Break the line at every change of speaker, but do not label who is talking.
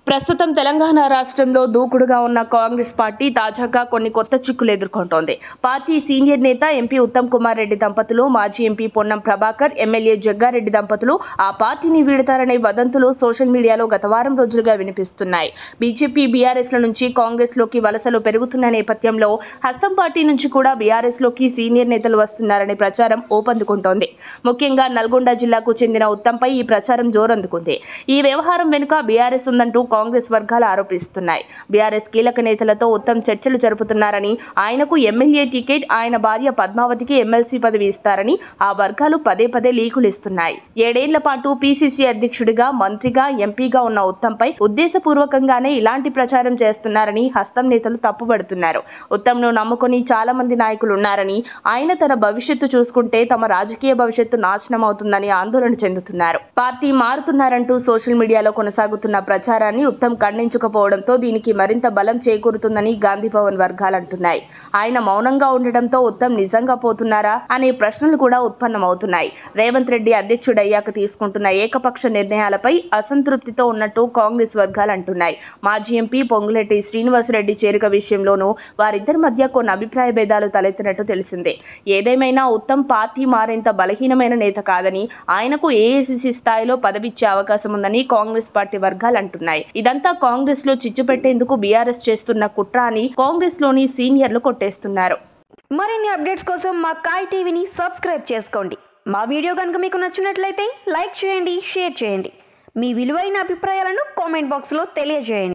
ప్రస్తుతం తెలంగాణ రాష్ట్రంలో దూకుడుగా ఉన్న కాంగ్రెస్ పార్టీ తాజాగా కొన్ని కొత్త చిక్కులు ఎదుర్కొంటోంది పార్టీ సీనియర్ నేత ఎంపీ ఉత్తమ్ కుమార్ రెడ్డి దంపతులు మాజీ ఎంపీ పొన్నం ప్రభాకర్ ఎమ్మెల్యే జగ్గారెడ్డి దంపతులు ఆ పార్టీని వీడతారనే వదంతులు సోషల్ మీడియాలో గత వారం రోజులుగా వినిపిస్తున్నాయి బీజేపీ బీఆర్ఎస్ల నుంచి కాంగ్రెస్లోకి వలసలు పెరుగుతున్న నేపథ్యంలో హస్తం పార్టీ నుంచి కూడా బీఆర్ఎస్లోకి సీనియర్ నేతలు వస్తున్నారనే ప్రచారం ఊపందుకుంటోంది ముఖ్యంగా నల్గొండ జిల్లాకు చెందిన ఉత్తమ్పై ఈ ప్రచారం జోరందుకుంది ఈ వ్యవహారం వెనుక బీఆర్ఎస్ ఉందంటూ కాంగ్రెస్ వర్గాలు ఆరోపిస్తున్నాయి బీఆర్ఎస్ కీలక నేతలతో ఉత్తమ్ చర్చలు జరుపుతున్నారని ఆయనకు ఎమ్మెల్యే టికెట్ ఆయన భార్య పద్మావతికి ఎమ్మెల్సీ పదవి ఇస్తారని ఆ వర్గాలు పదే పదే లీకులు ఇస్తున్నాయి ఏడేళ్ల పాటు పీసీసీ అధ్యక్షుడిగా మంత్రిగా ఎంపీగా ఉన్న ఉత్తమ్పై ఉద్దేశపూర్వకంగానే ఇలాంటి ప్రచారం చేస్తున్నారని హస్తం నేతలు తప్పుపడుతున్నారు ఉత్తమ్ను నమ్ముకొని చాలా మంది నాయకులు ఉన్నారని ఆయన తన భవిష్యత్తు చూసుకుంటే తమ రాజకీయ భవిష్యత్తు నాశనం అవుతుందని ఆందోళన చెందుతున్నారు పార్టీ మారుతున్నారంటూ సోషల్ మీడియాలో కొనసాగుతున్న ప్రచారాన్ని ఉత్తమ్ ఖండించకపోవడంతో దీనికి మరింత బలం చేకూరుతుందని గాంధీ భవన్ వర్గాలు అంటున్నాయి ఆయన మౌనంగా ఉండడంతో ఉత్తమ్ నిజంగా పోతున్నారా అనే ప్రశ్నలు కూడా ఉత్పన్నమవుతున్నాయి రేవంత్ రెడ్డి అధ్యక్షుడయ్యాక తీసుకుంటున్న ఏకపక్ష నిర్ణయాలపై అసంతృప్తితో ఉన్నట్టు కాంగ్రెస్ వర్గాలు అంటున్నాయి మాజీ ఎంపీ పొంగులెట్టి శ్రీనివాసరెడ్డి చేరిక విషయంలోనూ వారిద్దరి మధ్య కొన్ని అభిప్రాయ భేదాలు తలెత్తినట్టు తెలిసిందే ఏదేమైనా ఉత్తమ్ పార్టీ మారేంత బలహీనమైన నేత కాదని ఆయనకు ఏఐసిసి స్థాయిలో పదవిచ్చే అవకాశం ఉందని కాంగ్రెస్ పార్టీ వర్గాలు అంటున్నాయి ఇదంతా కాంగ్రెస్ లో చిచ్చు పెట్టేందుకు బీఆర్ఎస్ చేస్తున్న కుట్ర అని కాంగ్రెస్ లోని సీనియర్లు కొట్టేస్తున్నారు
మరిన్ని అప్డేట్స్ కోసం మా కాయ్ టీవీని సబ్స్క్రైబ్ చేసుకోండి మా వీడియో కనుక మీకు నచ్చినట్లయితే లైక్ చేయండి షేర్ చేయండి మీ విలువైన అభిప్రాయాలను కామెంట్ బాక్స్లో తెలియజేయండి